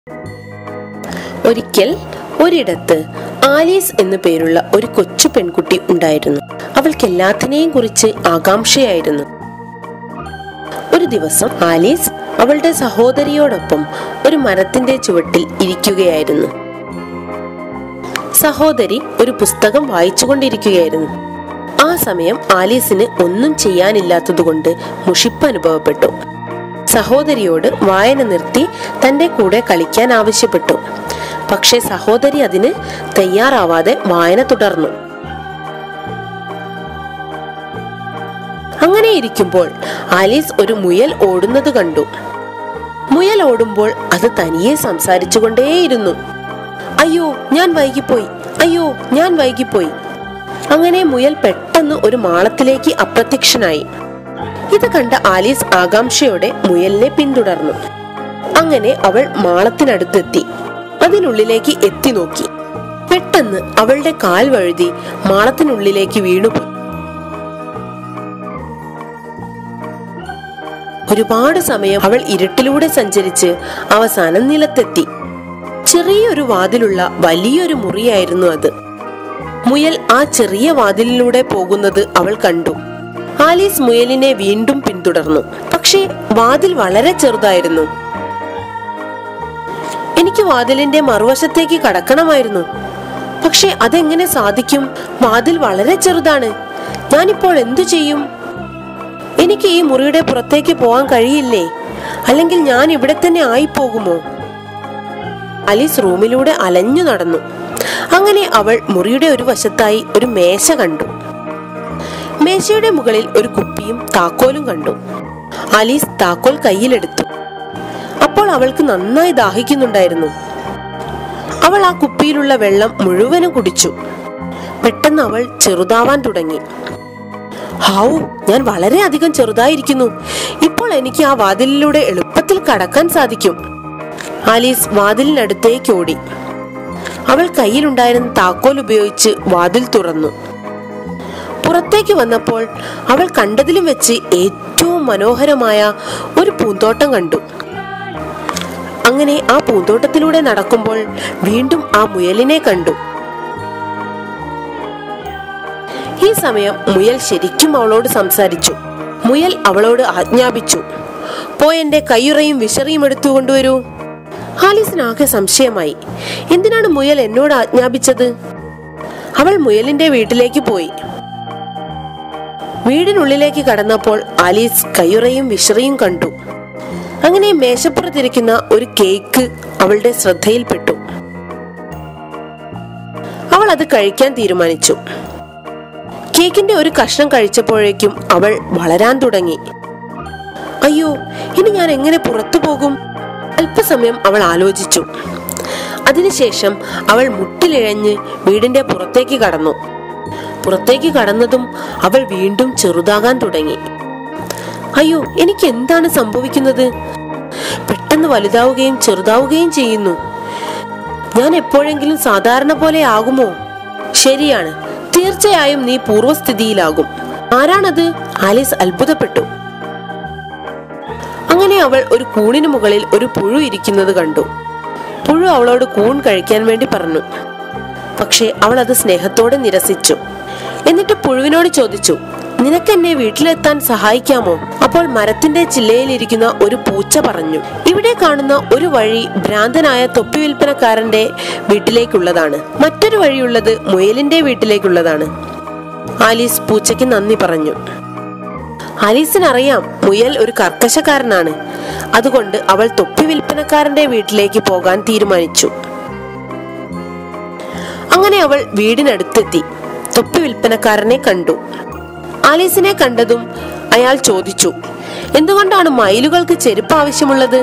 ഒരിക്കൽ ഒരിടത്ത് ആലീസ് എന്നു പേരുള്ള ഒരു കൊച്ചു പെൺകുട്ടി ഉണ്ടായിരുന്നു അവൾക്ക് എല്ലാത്തിനെയും കുറിച്ച് ആകാംക്ഷയായിരുന്നു ഒരു ദിവസം ആലീസ് അവളുടെ സഹോദരിയോടൊപ്പം ഒരു മരത്തിന്റെ ചുവട്ടിൽ ഇരിക്കുകയായിരുന്നു സഹോദരി ഒരു പുസ്തകം വായിച്ചുകൊണ്ടിരിക്കുകയായിരുന്നു ആ സമയം ആലീസിന് ഒന്നും ചെയ്യാനില്ലാത്തതുകൊണ്ട് മുഷിപ്പ് അനുഭവപ്പെട്ടു സഹോദരിയോട് വായന നിർത്തി തന്റെ കൂടെ കളിക്കാൻ ആവശ്യപ്പെട്ടു പക്ഷെ സഹോദരി അതിന് തയ്യാറാവാതെ വായന തുടർന്നു അങ്ങനെ ഇരിക്കുമ്പോൾ ആലീസ് ഒരു മുയൽ ഓടുന്നത് കണ്ടു മുയൽ ഓടുമ്പോൾ അത് തനിയെ സംസാരിച്ചുകൊണ്ടേയിരുന്നു അയ്യോ ഞാൻ വൈകിപ്പോയി അയ്യോ ഞാൻ വൈകിപ്പോയി അങ്ങനെ മുയൽ പെട്ടെന്ന് ഒരു മാളത്തിലേക്ക് അപ്രത്യക്ഷനായി ഇത് കണ്ട ആലീസ് ആകാംക്ഷയോടെ മുയലിനെ പിന്തുടർന്നു അങ്ങനെ അവൾ മാളത്തിനടുത്തെത്തി അതിനുള്ളിലേക്ക് എത്തി നോക്കി പെട്ടെന്ന് അവളുടെ കാൽ വഴുതി മാളത്തിനുള്ളിലേക്ക് വീണുപോയി ഒരുപാട് സമയം അവൾ ഇരുട്ടിലൂടെ സഞ്ചരിച്ച് അവസാനം നിലത്തെത്തി ചെറിയൊരു വാതിലുള്ള വലിയൊരു മുറിയായിരുന്നു അത് മുയൽ ആ ചെറിയ വാതിലിലൂടെ പോകുന്നത് അവൾ കണ്ടു ആലീസ് മുയലിനെ വീണ്ടും പിന്തുടർന്നു പക്ഷേ വാതിൽ വളരെ ചെറുതായിരുന്നു എനിക്ക് വാതിലിന്റെ മറുവശത്തേക്ക് കടക്കണമായിരുന്നു പക്ഷെ അതെങ്ങനെ സാധിക്കും വാതിൽ വളരെ ചെറുതാണ് ഞാനിപ്പോൾ എന്തു ചെയ്യും എനിക്ക് ഈ മുറിയുടെ പുറത്തേക്ക് പോകാൻ കഴിയില്ലേ അല്ലെങ്കിൽ ഞാൻ ഇവിടെ തന്നെ ആയിപ്പോകുമോ അലീസ് റൂമിലൂടെ അലഞ്ഞു നടന്നു അങ്ങനെ അവൾ മുറിയുടെ ഒരു വശത്തായി ഒരു മേശ കണ്ടു മേശയുടെ മുകളിൽ ഒരു കുപ്പിയും താക്കോലും കണ്ടു അലീസ് താക്കോൽ കയ്യിലെടുത്തു അപ്പോൾ അവൾക്ക് നന്നായി ദാഹിക്കുന്നുണ്ടായിരുന്നു അവൾ ആ കുപ്പിയിലുള്ള വെള്ളം മുഴുവനും കുടിച്ചു പെട്ടെന്ന് അവൾ ചെറുതാവാൻ തുടങ്ങി ഹൗ ഞാൻ വളരെയധികം ചെറുതായിരിക്കുന്നു ഇപ്പോൾ എനിക്ക് ആ വാതിലിലൂടെ എളുപ്പത്തിൽ കടക്കാൻ സാധിക്കും ആലീസ് വാതിലിനടുത്തേക്ക് ഓടി അവൾ കയ്യിലുണ്ടായിരുന്ന താക്കോൽ ഉപയോഗിച്ച് വാതിൽ തുറന്നു പുറത്തേക്ക് വന്നപ്പോൾ അവൾ കണ്ടതിലും വെച്ച് ഏറ്റവും മനോഹരമായ ഒരു പൂന്തോട്ടം കണ്ടു അങ്ങനെ ആ പൂന്തോട്ടത്തിലൂടെ നടക്കുമ്പോൾ വീണ്ടും ആ മുയലിനെ കണ്ടു ഈ സമയം മുയൽ ശരിക്കും അവളോട് സംസാരിച്ചു മുയൽ അവളോട് ആജ്ഞാപിച്ചു പോയെന്റെ കയ്യുറയും വിശറിയും എടുത്തു കൊണ്ടുവരൂ ഹാലിസിനാകെ സംശയമായി എന്തിനാണ് മുയൽ എന്നോട് ആജ്ഞാപിച്ചത് അവൾ മുയലിന്റെ വീട്ടിലേക്ക് പോയി വീടിനുള്ളിലേക്ക് കടന്നപ്പോൾ ആലീസ് കയ്യുറയും വിശറിയും കണ്ടു അങ്ങനെ മേശപ്പുറത്തിരിക്കുന്ന ഒരു കേക്ക് അവളുടെ ശ്രദ്ധയിൽപ്പെട്ടു അവൾ അത് കഴിക്കാൻ തീരുമാനിച്ചു കേക്കിന്റെ ഒരു കഷ്ണം കഴിച്ചപ്പോഴേക്കും അവൾ വളരാൻ തുടങ്ങി അയ്യോ ഇനി ഞാൻ എങ്ങനെ പുറത്തു പോകും അല്പസമയം അവൾ ആലോചിച്ചു അതിനുശേഷം അവൾ മുട്ടിലിഴഞ്ഞ് വീടിന്റെ പുറത്തേക്ക് കടന്നു പുറത്തേക്ക് കടന്നതും അവൾ വീണ്ടും ചെറുതാകാൻ തുടങ്ങി അയ്യോ എനിക്ക് എന്താണ് സംഭവിക്കുന്നത് പെട്ടെന്ന് വലുതാവുകയും ചെറുതാവുകയും ചെയ്യുന്നു ഞാൻ എപ്പോഴെങ്കിലും സാധാരണ പോലെ ആകുമോ ശരിയാണ് തീർച്ചയായും നീ പൂർവ്വസ്ഥിതിയിലാകും ആരാണത് ആലീസ് അത്ഭുതപ്പെട്ടു അങ്ങനെ അവൾ ഒരു കൂണിന് മുകളിൽ ഒരു പുഴു ഇരിക്കുന്നത് കണ്ടു പുഴു അവളോട് കൂൺ കഴിക്കാൻ വേണ്ടി പറഞ്ഞു പക്ഷേ അവൾ അത് സ്നേഹത്തോടെ നിരസിച്ചു എന്നിട്ട് പുഴുവിനോട് ചോദിച്ചു നിനക്ക് എന്നെ വീട്ടിലെത്താൻ സഹായിക്കാമോ അപ്പോൾ മരത്തിന്റെ ചില്ലയിലിരിക്കുന്ന ഒരു പൂച്ച പറഞ്ഞു ഇവിടെ കാണുന്ന ഒരു വഴി ഭ്രാന്തനായ തൊപ്പി വിൽപ്പനക്കാരന്റെ വീട്ടിലേക്കുള്ളതാണ് മറ്റൊരു വഴിയുള്ളത് മുയലിന്റെ വീട്ടിലേക്കുള്ളതാണ് ആലീസ് പൂച്ചയ്ക്ക് നന്ദി പറഞ്ഞു ആലീസിന് അറിയാം മുയൽ ഒരു കർക്കശക്കാരനാണ് അതുകൊണ്ട് അവൾ തൊപ്പി വിൽപ്പനക്കാരന്റെ വീട്ടിലേക്ക് പോകാൻ തീരുമാനിച്ചു അങ്ങനെ അവൾ വീടിനടുത്തെത്തി തൊപ്പി വിൽപ്പനക്കാരനെ കണ്ടു ആലീസിനെ കണ്ടതും അയാൾ ചോദിച്ചു എന്തുകൊണ്ടാണ് മയിലുകൾക്ക് ചെരുപ്പ് ആവശ്യമുള്ളത്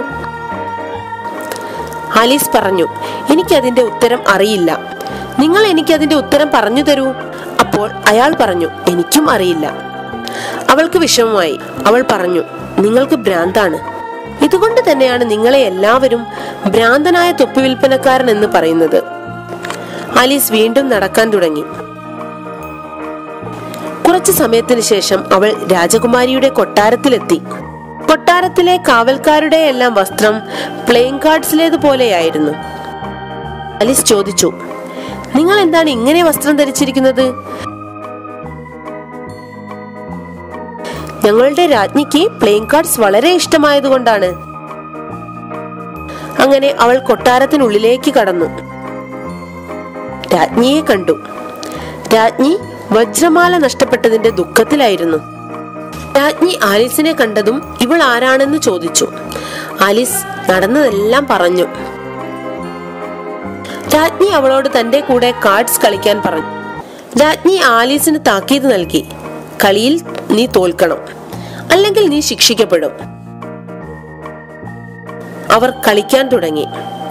ആലീസ് പറഞ്ഞു എനിക്കതിന്റെ ഉത്തരം അറിയില്ല നിങ്ങൾ എനിക്ക് അതിന്റെ ഉത്തരം പറഞ്ഞു തരൂ അപ്പോൾ അയാൾ പറഞ്ഞു എനിക്കും അറിയില്ല അവൾക്ക് വിഷമമായി അവൾ പറഞ്ഞു നിങ്ങൾക്ക് ഭ്രാന്താണ് ഇതുകൊണ്ട് തന്നെയാണ് നിങ്ങളെ എല്ലാവരും ഭ്രാന്തനായ തൊപ്പി വിൽപ്പനക്കാരൻ എന്ന് പറയുന്നത് ആലീസ് വീണ്ടും നടക്കാൻ തുടങ്ങി കുറച്ചു സമയത്തിന് ശേഷം അവൾ രാജകുമാരിയുടെ കൊട്ടാരത്തിലെത്തി കൊട്ടാരത്തിലെ കാവൽക്കാരുടെ എല്ലാം വസ്ത്രം പ്ലേയിങ് കാർഡ്സിലേതുപോലെയായിരുന്നു ആലിസ് ചോദിച്ചു നിങ്ങൾ എന്താണ് ഇങ്ങനെ വസ്ത്രം ധരിച്ചിരിക്കുന്നത് ഞങ്ങളുടെ രാജ്ഞിക്ക് പ്ലേയിങ് കാർഡ്സ് വളരെ ഇഷ്ടമായതുകൊണ്ടാണ് അങ്ങനെ അവൾ കൊട്ടാരത്തിനുള്ളിലേക്ക് കടന്നു രാജ്ഞിയെ കണ്ടു രാജ്ഞി വജ്രമാല നഷ്ടപ്പെട്ടതിന്റെ ദുഃഖത്തിലായിരുന്നു രാജ്ഞി ആലിസിനെ കണ്ടതും ഇവൾ ആരാണെന്ന് ചോദിച്ചു ആലിസ് നടന്നതെല്ലാം പറഞ്ഞു രാജ്ഞി അവളോട് തന്റെ കൂടെ കാർഡ്സ് കളിക്കാൻ പറഞ്ഞു രാജ്ഞി ആലീസിന് താക്കീത് നൽകി കളിയിൽ നീ തോൽക്കണം അല്ലെങ്കിൽ നീ ശിക്ഷിക്കപ്പെടും അവർ കളിക്കാൻ തുടങ്ങി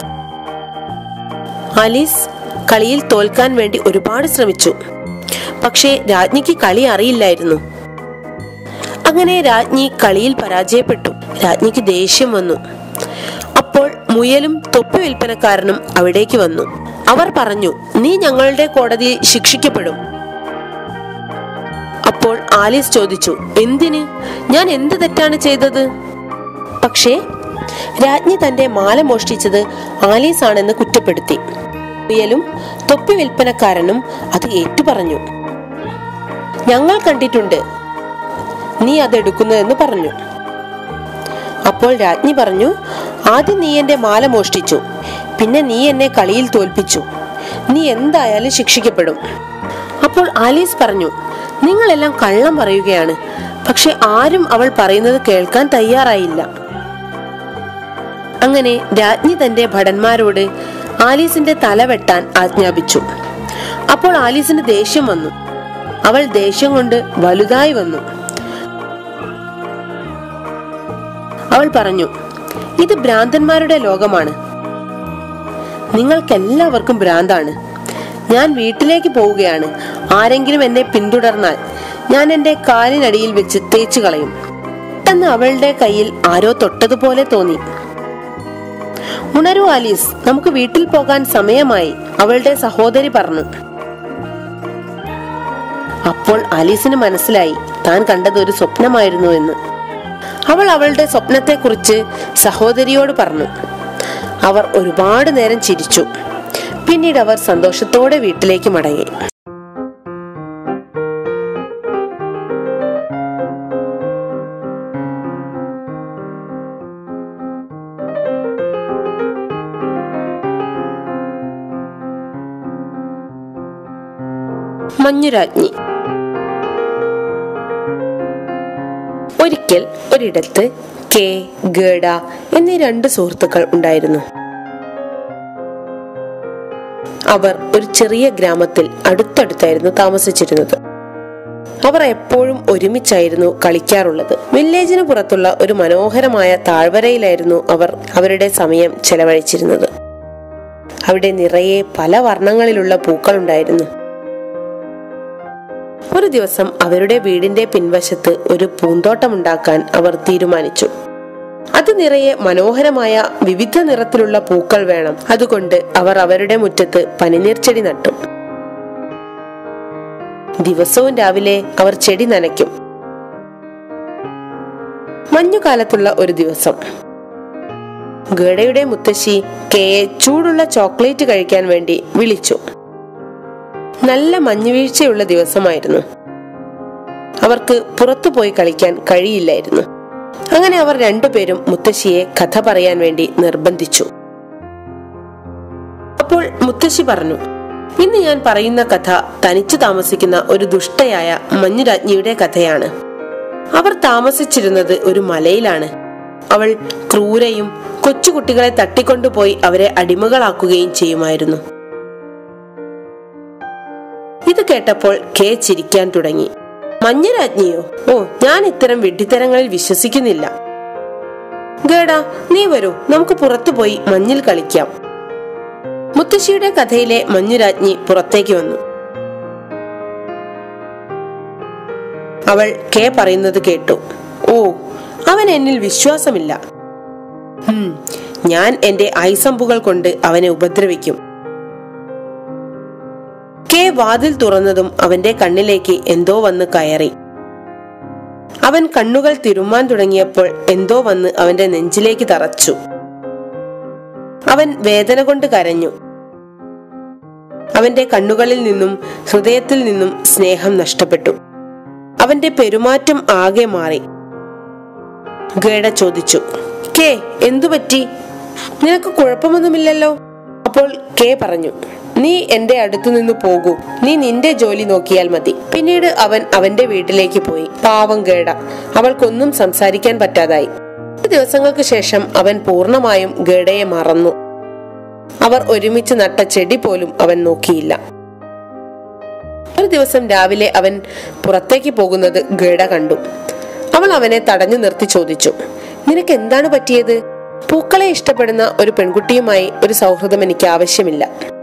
ആലീസ് കളിയിൽ തോൽക്കാൻ വേണ്ടി ഒരുപാട് ശ്രമിച്ചു പക്ഷേ രാജ്ഞിക്ക് കളി അറിയില്ലായിരുന്നു അങ്ങനെ രാജ്ഞി കളിയിൽ പരാജയപ്പെട്ടു രാജ്ഞിക്ക് ദേഷ്യം വന്നു അപ്പോൾ മുയലും തൊപ്പി വിൽപ്പനക്കാരനും അവിടേക്ക് വന്നു അവർ പറഞ്ഞു നീ ഞങ്ങളുടെ കോടതിയിൽ ശിക്ഷിക്കപ്പെടും അപ്പോൾ ആലീസ് ചോദിച്ചു എന്തിന് ഞാൻ എന്ത് തെറ്റാണ് ചെയ്തത് പക്ഷേ രാജ്ഞി തന്റെ മാല മോഷ്ടിച്ചത് ആലീസ് ആണെന്ന് കുറ്റപ്പെടുത്തി മുയലും തൊപ്പി വിൽപ്പനക്കാരനും അത് ഏറ്റുപറഞ്ഞു ഞങ്ങൾ കണ്ടിട്ടുണ്ട് നീ അതെടുക്കുന്നതെന്ന് പറഞ്ഞു അപ്പോൾ രാജ്ഞി പറഞ്ഞു ആദ്യം നീ എന്റെ മാല മോഷ്ടിച്ചു പിന്നെ നീ എന്നെ കളിയിൽ തോൽപ്പിച്ചു നീ എന്തായാലും ശിക്ഷിക്കപ്പെടും അപ്പോൾ ആലീസ് പറഞ്ഞു നിങ്ങളെല്ലാം കള്ളം പറയുകയാണ് പക്ഷെ ആരും അവൾ പറയുന്നത് കേൾക്കാൻ തയ്യാറായില്ല അങ്ങനെ രാജ്ഞി തന്റെ ഭടന്മാരോട് ആലീസിന്റെ തല വെട്ടാൻ ആജ്ഞാപിച്ചു അപ്പോൾ ആലീസിന് ദേഷ്യം വന്നു അവൾ ദേഷ്യം കൊണ്ട് വലുതായി വന്നു അവൾ പറഞ്ഞു ഇത് ഭ്രാന്തന്മാരുടെ ലോകമാണ് നിങ്ങൾക്കെല്ലാവർക്കും ഭ്രാന്താണ് ഞാൻ വീട്ടിലേക്ക് പോവുകയാണ് ആരെങ്കിലും എന്നെ പിന്തുടർന്നാൽ ഞാൻ എന്റെ കാലിനടിയിൽ വെച്ച് തേച്ചു കളയും പെട്ടെന്ന് അവളുടെ കയ്യിൽ ആരോ തൊട്ടതുപോലെ തോന്നി ഉണരൂ ആലീസ് നമുക്ക് വീട്ടിൽ പോകാൻ സമയമായി അവളുടെ സഹോദരി പറഞ്ഞു അപ്പോൾ ആലീസിന് മനസ്സിലായി താൻ കണ്ടത് ഒരു സ്വപ്നമായിരുന്നു എന്ന് അവൾ അവളുടെ സ്വപ്നത്തെക്കുറിച്ച് സഹോദരിയോട് പറഞ്ഞു അവർ ഒരുപാട് നേരം ചിരിച്ചു പിന്നീട് അവർ സന്തോഷത്തോടെ വീട്ടിലേക്ക് മടങ്ങി മഞ്ഞുരാജ്ഞി ഒരിക്കൽ ഒരിടത്ത് കെ ഗേഡ എന്നീ രണ്ട് സുഹൃത്തുക്കൾ ഉണ്ടായിരുന്നു അവർ ഒരു ചെറിയ ഗ്രാമത്തിൽ അടുത്തടുത്തായിരുന്നു താമസിച്ചിരുന്നത് അവർ എപ്പോഴും ഒരുമിച്ചായിരുന്നു കളിക്കാറുള്ളത് വില്ലേജിന് പുറത്തുള്ള ഒരു മനോഹരമായ താഴ്വരയിലായിരുന്നു അവർ അവരുടെ സമയം ചെലവഴിച്ചിരുന്നത് അവിടെ നിറയെ പല വർണ്ണങ്ങളിലുള്ള പൂക്കൾ ഉണ്ടായിരുന്നു ഒരു ദിവസം അവരുടെ വീടിന്റെ പിൻവശത്ത് ഒരു പൂന്തോട്ടമുണ്ടാക്കാൻ അവർ തീരുമാനിച്ചു അത് നിറയെ മനോഹരമായ വിവിധ നിറത്തിലുള്ള പൂക്കൾ വേണം അതുകൊണ്ട് അവർ അവരുടെ മുറ്റത്ത് പനിനീർ ചെടി നട്ടു ദിവസവും രാവിലെ അവർ ചെടി നനയ്ക്കും മഞ്ഞുകാലത്തുള്ള ഒരു ദിവസം ഗഡയുടെ മുത്തശ്ശി കെയെ ചൂടുള്ള ചോക്ലേറ്റ് കഴിക്കാൻ വേണ്ടി വിളിച്ചു നല്ല മഞ്ഞുവീഴ്ചയുള്ള ദിവസമായിരുന്നു അവർക്ക് പുറത്തു പോയി കളിക്കാൻ കഴിയില്ലായിരുന്നു അങ്ങനെ അവർ രണ്ടുപേരും മുത്തശ്ശിയെ കഥ പറയാൻ വേണ്ടി നിർബന്ധിച്ചു അപ്പോൾ മുത്തശ്ശി പറഞ്ഞു ഇന്ന് ഞാൻ പറയുന്ന കഥ തനിച്ചു താമസിക്കുന്ന ഒരു ദുഷ്ടയായ മഞ്ഞുരാജ്ഞിയുടെ കഥയാണ് അവർ താമസിച്ചിരുന്നത് ഒരു മലയിലാണ് അവൾ ക്രൂരയും കൊച്ചുകുട്ടികളെ തട്ടിക്കൊണ്ടുപോയി അവരെ അടിമകളാക്കുകയും ചെയ്യുമായിരുന്നു ഇത് കേട്ടപ്പോൾ കെ ചിരിക്കാൻ തുടങ്ങി മഞ്ഞുരാജ്ഞിയോ ഓ ഞാൻ ഇത്തരം വിഡ്ഢിത്തരങ്ങളിൽ വിശ്വസിക്കുന്നില്ല ഗേഡാ നീ വരൂ നമുക്ക് പുറത്തു പോയി മഞ്ഞിൽ കളിക്കാം മുത്തശ്ശിയുടെ കഥയിലെ മഞ്ഞുരാജ്ഞി പുറത്തേക്ക് വന്നു അവൾ കെ പറയുന്നത് കേട്ടു ഓ അവൻ എന്നിൽ വിശ്വാസമില്ല ഹും, ഞാൻ എന്റെ ഐസമ്പുകൾ കൊണ്ട് അവനെ ഉപദ്രവിക്കും കെ വാതിൽ തുറന്നതും അവന്റെ കണ്ണിലേക്ക് എന്തോ വന്ന് കയറി അവൻ കണ്ണുകൾ തിരുമ്മാൻ തുടങ്ങിയപ്പോൾ എന്തോ വന്ന് അവന്റെ നെഞ്ചിലേക്ക് തറച്ചു അവൻ വേദന കൊണ്ട് കരഞ്ഞു അവന്റെ കണ്ണുകളിൽ നിന്നും ഹൃദയത്തിൽ നിന്നും സ്നേഹം നഷ്ടപ്പെട്ടു അവന്റെ പെരുമാറ്റം ആകെ മാറി ഗേഡ ചോദിച്ചു കേ എന്തു പറ്റി നിനക്ക് കുഴപ്പമൊന്നുമില്ലല്ലോ അപ്പോൾ കെ പറഞ്ഞു നീ എന്റെ അടുത്തു നിന്ന് പോകൂ നീ നിന്റെ ജോലി നോക്കിയാൽ മതി പിന്നീട് അവൻ അവന്റെ വീട്ടിലേക്ക് പോയി പാവം ഗേഡ അവൾക്കൊന്നും സംസാരിക്കാൻ പറ്റാതായി ഒരു ദിവസങ്ങൾക്ക് ശേഷം അവൻ പൂർണ്ണമായും ഗേഡയെ മറന്നു അവർ ഒരുമിച്ച് നട്ട ചെടി പോലും അവൻ നോക്കിയില്ല ഒരു ദിവസം രാവിലെ അവൻ പുറത്തേക്ക് പോകുന്നത് ഗേഡ കണ്ടു അവൾ അവനെ തടഞ്ഞു നിർത്തി ചോദിച്ചു നിനക്ക് എന്താണ് പറ്റിയത് പൂക്കളെ ഇഷ്ടപ്പെടുന്ന ഒരു പെൺകുട്ടിയുമായി ഒരു സൗഹൃദം എനിക്ക് ആവശ്യമില്ല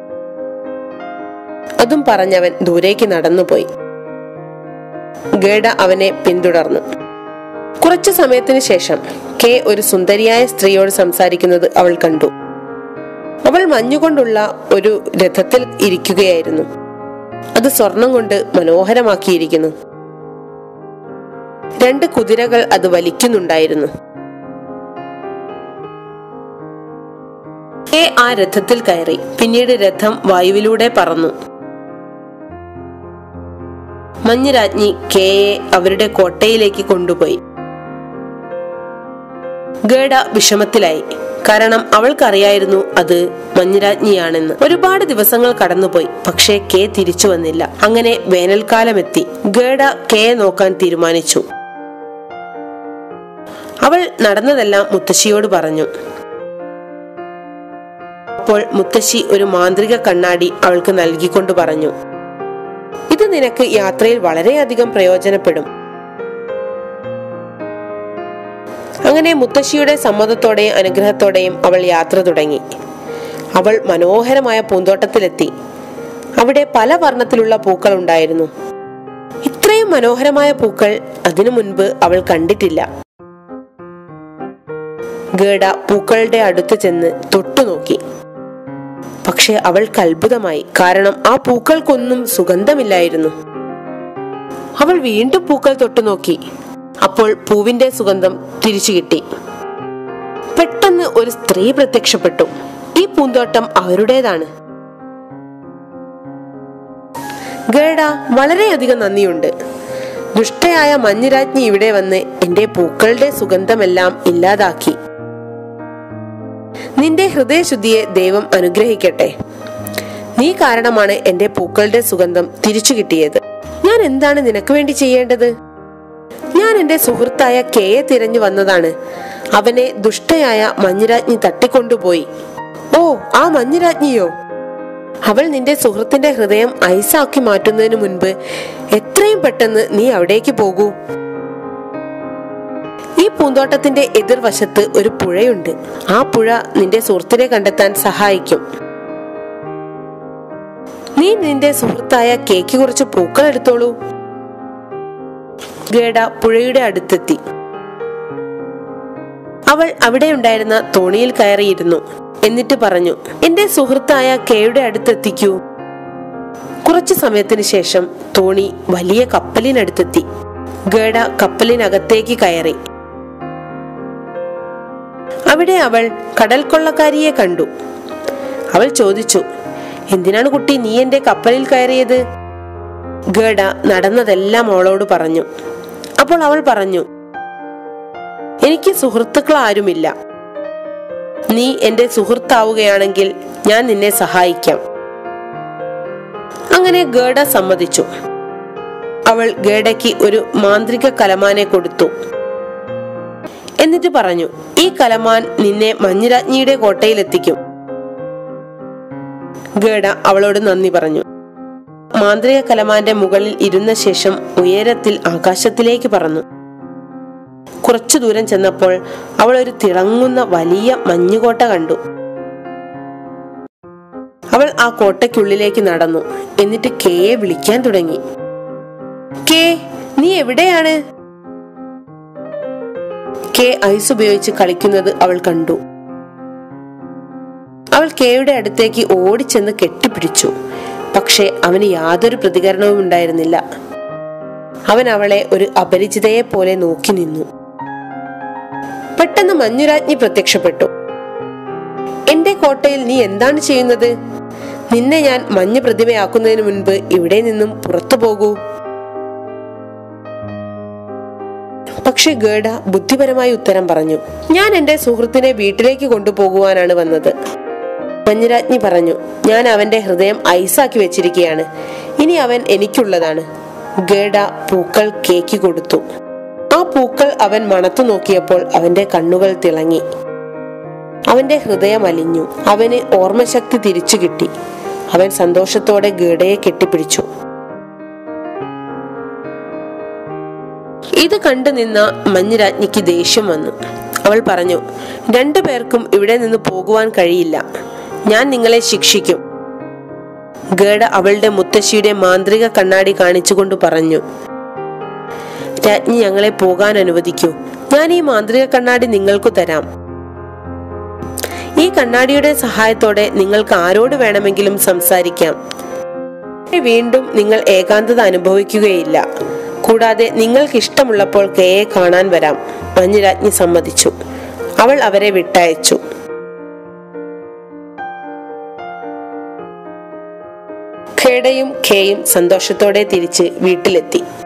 അതും പറഞ്ഞവൻ ദൂരേക്ക് നടന്നുപോയി ഗേഡ അവനെ പിന്തുടർന്നു കുറച്ചു സമയത്തിന് ശേഷം കെ ഒരു സുന്ദരിയായ സ്ത്രീയോട് സംസാരിക്കുന്നത് അവൾ കണ്ടു അവൾ മഞ്ഞുകൊണ്ടുള്ള ഒരു രഥത്തിൽ ഇരിക്കുകയായിരുന്നു അത് സ്വർണം കൊണ്ട് മനോഹരമാക്കിയിരിക്കുന്നു രണ്ട് കുതിരകൾ അത് വലിക്കുന്നുണ്ടായിരുന്നു കെ ആ രഥത്തിൽ കയറി പിന്നീട് രഥം വായുവിലൂടെ പറന്നു മഞ്ഞുരാജ്ഞി കെയെ അവരുടെ കോട്ടയിലേക്ക് കൊണ്ടുപോയി ഗേഡ വിഷമത്തിലായി കാരണം അവൾക്കറിയായിരുന്നു അത് മഞ്ഞുരാജ്ഞിയാണെന്ന് ഒരുപാട് ദിവസങ്ങൾ കടന്നുപോയി പക്ഷേ കെ തിരിച്ചു വന്നില്ല അങ്ങനെ വേനൽക്കാലമെത്തി ഗേഡ കെയെ നോക്കാൻ തീരുമാനിച്ചു അവൾ നടന്നതെല്ലാം മുത്തശ്ശിയോട് പറഞ്ഞു അപ്പോൾ മുത്തശ്ശി ഒരു മാന്ത്രിക കണ്ണാടി അവൾക്ക് നൽകിക്കൊണ്ട് പറഞ്ഞു ഇത് നിനക്ക് യാത്രയിൽ വളരെയധികം പ്രയോജനപ്പെടും അങ്ങനെ മുത്തശ്ശിയുടെ സമ്മതത്തോടെയും അനുഗ്രഹത്തോടെയും അവൾ യാത്ര തുടങ്ങി അവൾ മനോഹരമായ പൂന്തോട്ടത്തിലെത്തി അവിടെ പല വർണ്ണത്തിലുള്ള പൂക്കൾ ഉണ്ടായിരുന്നു ഇത്രയും മനോഹരമായ പൂക്കൾ അതിനു മുൻപ് അവൾ കണ്ടിട്ടില്ല ഗേഡ പൂക്കളുടെ അടുത്ത് ചെന്ന് തൊട്ടുനോക്കി പക്ഷെ അവൾക്ക് അത്ഭുതമായി കാരണം ആ പൂക്കൾക്കൊന്നും സുഗന്ധമില്ലായിരുന്നു അവൾ വീണ്ടും പൂക്കൾ തൊട്ടുനോക്കി അപ്പോൾ പൂവിന്റെ സുഗന്ധം തിരിച്ചു കിട്ടി പെട്ടെന്ന് ഒരു സ്ത്രീ പ്രത്യക്ഷപ്പെട്ടു ഈ പൂന്തോട്ടം അവരുടേതാണ് ഗേഡ വളരെയധികം നന്ദിയുണ്ട് ദുഷ്ടയായ മഞ്ഞുരാജ്ഞി ഇവിടെ വന്ന് എന്റെ പൂക്കളുടെ സുഗന്ധമെല്ലാം ഇല്ലാതാക്കി നിന്റെ ഹൃദയശുദ്ധിയെ ദൈവം അനുഗ്രഹിക്കട്ടെ നീ കാരണമാണ് എന്റെ പൂക്കളുടെ സുഗന്ധം തിരിച്ചു കിട്ടിയത് ഞാൻ എന്താണ് നിനക്ക് വേണ്ടി ചെയ്യേണ്ടത് ഞാൻ എന്റെ സുഹൃത്തായ കെയെ തിരഞ്ഞു വന്നതാണ് അവനെ ദുഷ്ടയായ മഞ്ഞുരാജ്ഞി തട്ടിക്കൊണ്ടുപോയി ഓ ആ മഞ്ഞുരാജ്ഞിയോ അവൾ നിന്റെ സുഹൃത്തിന്റെ ഹൃദയം ഐസാക്കി മാറ്റുന്നതിന് മുൻപ് എത്രയും പെട്ടെന്ന് നീ അവിടേക്ക് പോകൂ ഈ പൂന്തോട്ടത്തിന്റെ എതിർവശത്ത് ഒരു പുഴയുണ്ട് ആ പുഴ നിന്റെ സുഹൃത്തിനെ കണ്ടെത്താൻ സഹായിക്കും നീ നിന്റെ സുഹൃത്തായ കേക്ക് കുറച്ച് പൂക്കൾ എടുത്തോളൂ ഗേഡ പുഴയുടെ അടുത്തെത്തി അവൾ അവിടെ ഉണ്ടായിരുന്ന തോണിയിൽ കയറിയിരുന്നു എന്നിട്ട് പറഞ്ഞു എന്റെ സുഹൃത്തായ കെയുടെ അടുത്തെത്തിക്കൂ കുറച്ചു സമയത്തിന് ശേഷം തോണി വലിയ കപ്പലിനടുത്തെത്തി ഗേഡ കപ്പലിനകത്തേക്ക് കയറി അവിടെ അവൾ കടൽ കൊള്ളക്കാരിയെ കണ്ടു അവൾ ചോദിച്ചു എന്തിനാണ് കുട്ടി നീ എന്റെ കപ്പലിൽ കയറിയത് ഗേഡ നടന്നതെല്ലാം അവളോട് പറഞ്ഞു അപ്പോൾ അവൾ പറഞ്ഞു എനിക്ക് സുഹൃത്തുക്കൾ ആരുമില്ല നീ എന്റെ സുഹൃത്താവുകയാണെങ്കിൽ ഞാൻ നിന്നെ സഹായിക്കാം അങ്ങനെ ഗേഡ സമ്മതിച്ചു അവൾ ഗേഡയ്ക്ക് ഒരു മാന്ത്രിക കലമാനെ കൊടുത്തു എന്നിട്ട് പറഞ്ഞു ഈ കലമാൻ നിന്നെ മഞ്ഞുരാജ്ഞിയുടെ കോട്ടയിലെത്തിക്കും ഗേഡ അവളോട് നന്ദി പറഞ്ഞു മാന്ത്രിക കലമാന്റെ മുകളിൽ ഇരുന്ന ശേഷം ഉയരത്തിൽ ആകാശത്തിലേക്ക് പറന്നു കുറച്ചു ദൂരം ചെന്നപ്പോൾ അവൾ ഒരു തിളങ്ങുന്ന വലിയ മഞ്ഞുകോട്ട കണ്ടു അവൾ ആ കോട്ടയ്ക്കുള്ളിലേക്ക് നടന്നു എന്നിട്ട് കെയെ വിളിക്കാൻ തുടങ്ങി കെ നീ എവിടെയാണ് കെ ഐസ് ഉപയോഗിച്ച് കളിക്കുന്നത് അവൾ കണ്ടു അവൾ കെയുടെ അടുത്തേക്ക് ഓടിച്ചെന്ന് കെട്ടിപ്പിടിച്ചു പക്ഷെ അവന് യാതൊരു പ്രതികരണവും ഉണ്ടായിരുന്നില്ല അവൻ അവളെ ഒരു അപരിചിതയെ പോലെ നോക്കി നിന്നു പെട്ടെന്ന് മഞ്ഞുരാജ്ഞി പ്രത്യക്ഷപ്പെട്ടു എന്റെ കോട്ടയിൽ നീ എന്താണ് ചെയ്യുന്നത് നിന്നെ ഞാൻ മഞ്ഞ് പ്രതിമയാക്കുന്നതിന് മുൻപ് ഇവിടെ നിന്നും പുറത്തു പോകൂ പക്ഷെ ഗേഡ ബുദ്ധിപരമായി ഉത്തരം പറഞ്ഞു ഞാൻ എന്റെ സുഹൃത്തിനെ വീട്ടിലേക്ക് കൊണ്ടുപോകുവാനാണ് വന്നത് മഞ്ഞുരാജ്ഞി പറഞ്ഞു ഞാൻ അവന്റെ ഹൃദയം ഐസാക്കി വെച്ചിരിക്കുകയാണ് ഇനി അവൻ എനിക്കുള്ളതാണ് ഗേഡ പൂക്കൾ കേക്ക് കൊടുത്തു ആ പൂക്കൾ അവൻ മണത്തു നോക്കിയപ്പോൾ അവന്റെ കണ്ണുകൾ തിളങ്ങി അവന്റെ ഹൃദയം അലിഞ്ഞു അവന് ഓർമ്മശക്തി തിരിച്ചു കിട്ടി അവൻ സന്തോഷത്തോടെ ഗേഡയെ കെട്ടിപ്പിടിച്ചു ഇത് കണ്ടു നിന്ന മഞ്ഞുരാജ്ഞിക്ക് ദേഷ്യം വന്നു അവൾ പറഞ്ഞു രണ്ടു പേർക്കും ഇവിടെ നിന്ന് പോകുവാൻ കഴിയില്ല ഞാൻ നിങ്ങളെ ശിക്ഷിക്കും ഗേഡ അവളുടെ മുത്തശ്ശിയുടെ മാന്ത്രിക കണ്ണാടി കാണിച്ചുകൊണ്ട് പറഞ്ഞു രാജ്ഞി ഞങ്ങളെ പോകാൻ അനുവദിക്കൂ ഞാൻ ഈ മാന്ത്രിക കണ്ണാടി നിങ്ങൾക്ക് തരാം ഈ കണ്ണാടിയുടെ സഹായത്തോടെ നിങ്ങൾക്ക് ആരോട് വേണമെങ്കിലും സംസാരിക്കാം വീണ്ടും നിങ്ങൾ ഏകാന്തത അനുഭവിക്കുകയില്ല കൂടാതെ നിങ്ങൾക്ക് ഇഷ്ടമുള്ളപ്പോൾ കെയെ കാണാൻ വരാം മഞ്ഞുരാജ്ഞി സമ്മതിച്ചു അവൾ അവരെ വിട്ടയച്ചു ഖേഡയും ഖേയും സന്തോഷത്തോടെ തിരിച്ച് വീട്ടിലെത്തി